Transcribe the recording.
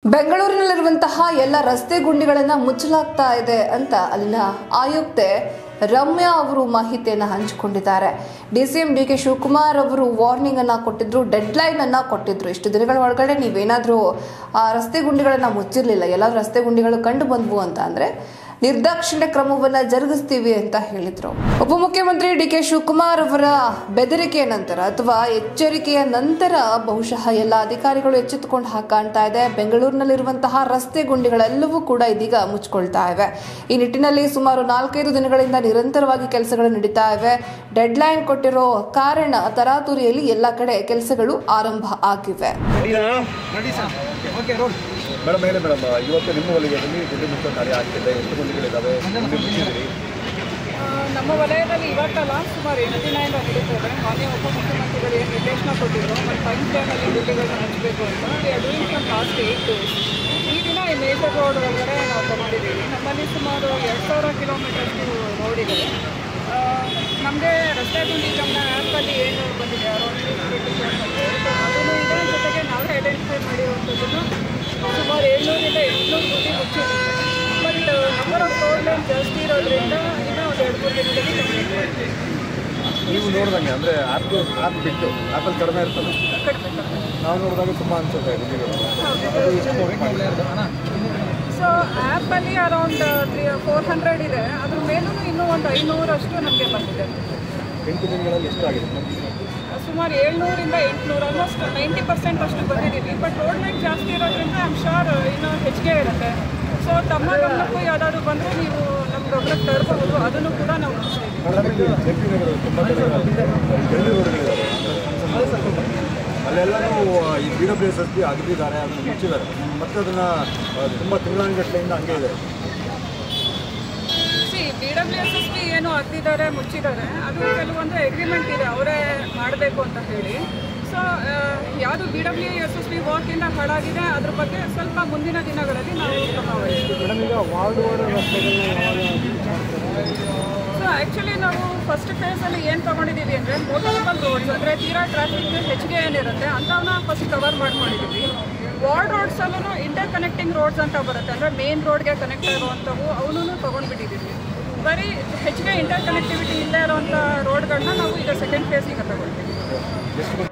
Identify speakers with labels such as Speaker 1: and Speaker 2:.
Speaker 1: ಬೆಂಗಳೂರಿನಲ್ಲಿರುವಂತಹ ಎಲ್ಲ ರಸ್ತೆ ಗುಂಡಿಗಳನ್ನು ಮುಚ್ಚಲಾಗ್ತಾ ಇದೆ ಅಂತ ಅಲ್ಲಿನ ಆಯುಕ್ತೆ ರಮ್ಯಾ ಅವರು ಮಾಹಿತಿಯನ್ನು ಹಂಚಿಕೊಂಡಿದ್ದಾರೆ ಡಿಸಿಎಂ ಡಿ ಕೆ ಶಿವಕುಮಾರ್ ಅವರು ವಾರ್ನಿಂಗ್ ಅನ್ನ ಕೊಟ್ಟಿದ್ರು ಡೆಡ್ ಲೈನ್ ಅನ್ನ ಕೊಟ್ಟಿದ್ರು ಇಷ್ಟು ದಿನಗಳ ಒಳಗಡೆ ನೀವೇನಾದರೂ ಆ ರಸ್ತೆ ಗುಂಡಿಗಳನ್ನು ಮುಚ್ಚಿರಲಿಲ್ಲ ಎಲ್ಲ ರಸ್ತೆ ಗುಂಡಿಗಳು ಕಂಡು ಬಂದ್ವು ಅಂತ ಅಂದ್ರೆ ನಿರ್ದಾಕ್ಷಿಣ್ಯ ಕ್ರಮವನ್ನ ಜರುಗಿಸ್ತೀವಿ ಅಂತ ಹೇಳಿದ್ರು ಉಪಮುಖ್ಯಮಂತ್ರಿ ಡಿ ಕೆ ಶಿವಕುಮಾರ್ ಅವರ ಬೆದರಿಕೆಯ ನಂತರ ಅಥವಾ ಎಚ್ಚರಿಕೆಯ ನಂತರ ಬಹುಶಃ ಎಲ್ಲ ಅಧಿಕಾರಿಗಳು ಎಚ್ಚೆತ್ತುಕೊಂಡು ಹಾಗೆ ಕಾಣ್ತಾ ಇದೆ ಬೆಂಗಳೂರಿನಲ್ಲಿರುವಂತಹ ರಸ್ತೆ ಗುಂಡಿಗಳೆಲ್ಲವೂ ಕೂಡ ಇದೀಗ ಮುಚ್ಕೊಳ್ತಾ ಇವೆ ಈ ನಿಟ್ಟಿನಲ್ಲಿ ಸುಮಾರು ನಾಲ್ಕೈದು ದಿನಗಳಿಂದ ನಿರಂತರವಾಗಿ ಕೆಲಸಗಳು ನಡೀತಾ ಇವೆ ಡೆಡ್ ಲೈನ್ ಕೊಟ್ಟಿರೋ ಕಾರಣ ತರಾತುರಿಯಲ್ಲಿ ಎಲ್ಲ ಕಡೆ ಕೆಲಸಗಳು ಆರಂಭ ಆಗಿವೆ
Speaker 2: ready sir okay roll
Speaker 3: madam ಹೇಳಿ ಮೇಡಮ್ ಇವತ್ತು ನಿಮ್ಮ ವಲಯದಲ್ಲಿ ಗುಂಡಿ ಮುಚ್ಚೋ ಕಾರ್ಯ ಆಗ್ತಿದೆ ಎಷ್ಟು ಗುಂಡಿಗಳಿದ್ದಾವೆ ಗುಂಡಿ ಮುಚ್ಚಿದ್ದೀರಿ
Speaker 4: ಆ, ನಮ್ಮ ವಲಯದಲ್ಲಿ ಇವತ್ತಲ್ಲ ಸುಮಾರು ಎಂಟು ದಿನದಿಂದ ನಡೀತದೆ ಮಾನ್ಯ ಉಪಮುಖ್ಯಮಂತ್ರಿಗಳು ಏನು ನಿರ್ದೇಶನ ಕೊಟ್ಟಿದ್ರು ಮತ್ತು ಟೈಮ್ ಟೈಮಲ್ಲಿ ಗುಡ್ಡೆಗಳನ್ನ ಹಚ್ಚಬೇಕು ಅಂತ we are doing from last eight days ಈ ದಿನ ಈ ಮೇಜರ್ ರೋಡ್ ಒಳಗಡೆ ನಾವು ತಗೊಂಡಿದ್ದೀವಿ ನಮ್ಮಲ್ಲಿ ಸುಮಾರು ಎರಡು ಸಾವಿರ ಕಿಲೋಮೀಟರ್ಷ್ಟು ರೋಡ್ ಇದೆ ನಮಗೆ ರಸ್ತೆ ಗುಂಡಿ ಗಮನ ಆ್ಯಪಲ್ಲಿ ಏನು ಬಂದಿದೆ ಅರೌಂಡ್ ಅದನ್ನು ಇದೆ ಜೊತೆಗೆ ನಾವೇ ಐಡೆಂಟಿಫೈ ಮಾಡಿರುವಂಥದ್ದನ್ನು ಸುಮಾರು ಏಳ್ನೂರಿಂದ ಎಂಟುನೂರು ಗುಂಡಿ ಮುಚ್ಚಿದ್ದೀವಿ but number of road line ಜಾಸ್ತಿ ಇರೋದ್ರಿಂದ ಇನ್ನೂ ಒಂದು ಎರಡು ಮೂರು ದಿನದಲ್ಲಿ ಕಂಪ್ಲೀಟ್ ಮಾಡ್ತೀವಿ
Speaker 3: ನೀವು ನೋಡಿದಂಗೆ ಅಂದರೆ ಆ್ಯಪ್ ಆ್ಯಪ್ ಬಿಟ್ಟು ಆ್ಯಪಲ್ಲಿ ಕಡಿಮೆ ಇರ್ತದೆ
Speaker 4: ಕಡಿಮೆ ಕಡಿಮೆ
Speaker 3: ನಾವು ನೋಡಿದಾಗ ತುಂಬ ಅನ್ಸುತ್ತೆ ಗುಂಡಿಗಳು ಅದು ಎಷ್ಟು work ಮಾಡಿದೆ?
Speaker 4: ಸೊ ಆ್ಯಪಲ್ಲಿ ಅರೌಂಡ್ ತ್ರೀ ಫೋರ್ ಹಂಡ್ರೆಡ್ ಇದೆ ಅದ್ರ ಮೇಲೂ ಇನ್ನೂ ಒಂದು ಐನೂರಷ್ಟು ನಮಗೆ ಬಂದಿದೆ
Speaker 3: ಎಂಟು ದಿನಗಳಲ್ಲಿ ಎಷ್ಟಾಗಿದೆ
Speaker 4: ಸುಮಾರು ಏಳ್ನೂರಿಂದ ಎಂಟುನೂರು ಆಲ್ಮೋಸ್ಟ್ ನೈಂಟಿ ಪರ್ಸೆಂಟ್ ಅಷ್ಟು ಬಂದಿದ್ದೀವಿ ಬಟ್ ರೋಡ್ ಲೈನ್ ಜಾಸ್ತಿ ಇರೋದ್ರಿಂದ ಐ ಆಮ್ ಶೋರ್ ಇನ್ನೂ ಹೆಚ್ಚಿಗೆ ಇರುತ್ತೆ ಸೊ ತಮ್ಮ ಗಮನಕ್ಕೂ ಯಾವುದಾದ್ರು ಬಂದರೆ ನೀವು ನಮ್ಮ ಗಮನಕ್ಕೆ ತರಬಹುದು ಅದನ್ನು ಕೂಡ ನಾವು ಮುಗಿಸ್ತೀವಿ
Speaker 3: ಮೇಡಮ್ ಇಲ್ಲಿ ಜೆ ಪಿ ನಗರ ತುಂಬ ಗಲ್ಲಿ ರೋಡ್ಗಳಿದ್ದಾವೆ ಅಲ್ಲೆಲ್ಲನೂ ಈ B W S S P ಅಗದಿದ್ದಾರೆ ಅದನ್ನು ಮುಚ್ಚಿದ್ದಾರೆ ಮತ್ತೆ ಅದನ್ನು ತುಂಬ ತಿಂಗಳಾನುಗಟ್ಟಲೆಯಿಂದ ಹಂಗೆ ಇದೆ
Speaker 4: ಸಿ B W S S P ಏನು ಹಾಕ್ತಿದ್ದಾರೆ ಮುಚ್ಚಿದ್ದಾರೆ ಅದು ಕೆಲವೊಂದು ಅಗ್ರಿಮೆಂಟ್ ಇದೆ ಅವರೇ ಮಾಡಬೇಕು ಅಂತ ಹೇಳಿ ಸೊ ಯಾವುದು B W S S P ವರ್ಕಿಂದ ಹಾಳಾಗಿದೆ ಅದ್ರ ಬಗ್ಗೆ ಸ್ವಲ್ಪ ಮುಂದಿನ ದಿನಗಳಲ್ಲಿ ನಾವು ಕ್ರಮ ವಹಿಸ್ತೀವಿ ಸೊ ಆ್ಯಕ್ಚುಲಿ ನಾವು ಫಸ್ಟ್ ಫೇಸಲ್ಲಿ ಏನು ತೊಗೊಂಡಿದ್ದೀವಿ ಅಂದರೆ ಮೋಟೋರಬಲ್ ರೋಡ್ಸ್ ಅಂದರೆ ತೀರಾ ಟ್ರಾಫಿಕ್ ಹೆಚ್ಚಿಗೆ ಏನಿರುತ್ತೆ ಅಂಥವನ್ನ ಫಸ್ಟ್ ಕವರ್ ಮಾಡ್ಕೊಂಡಿದ್ದೀವಿ ವಾರ್ಡ್ ರೋಡ್ಸಲ್ಲೂ ಇಂಟರ್ ಕನೆಕ್ಟಿಂಗ್ ರೋಡ್ಸ್ ಅಂತ ಬರುತ್ತೆ ಅಂದರೆ ಮೇನ್ ರೋಡ್ಗೆ ಕನೆಕ್ಟ್ ಆಗುವಂಥವು ಅವನ್ನೂ ತೊಗೊಂಡ್ಬಿಟ್ಟಿದ್ದೀವಿ ಬರೀ ಹೆಚ್ಚಿಗೆ ಇಂಟರ್ ಕನೆಕ್ಟಿವಿಟಿ ಇಲ್ಲದೆ ಇರೋವಂಥ ರೋಡ್ಗಳನ್ನ ನಾವು ಈಗ ಸೆಕೆಂಡ್ ಫೇಸಿಗೆ ತಗೊಳ್ತೀವಿ
Speaker 3: ಎಷ್ಟು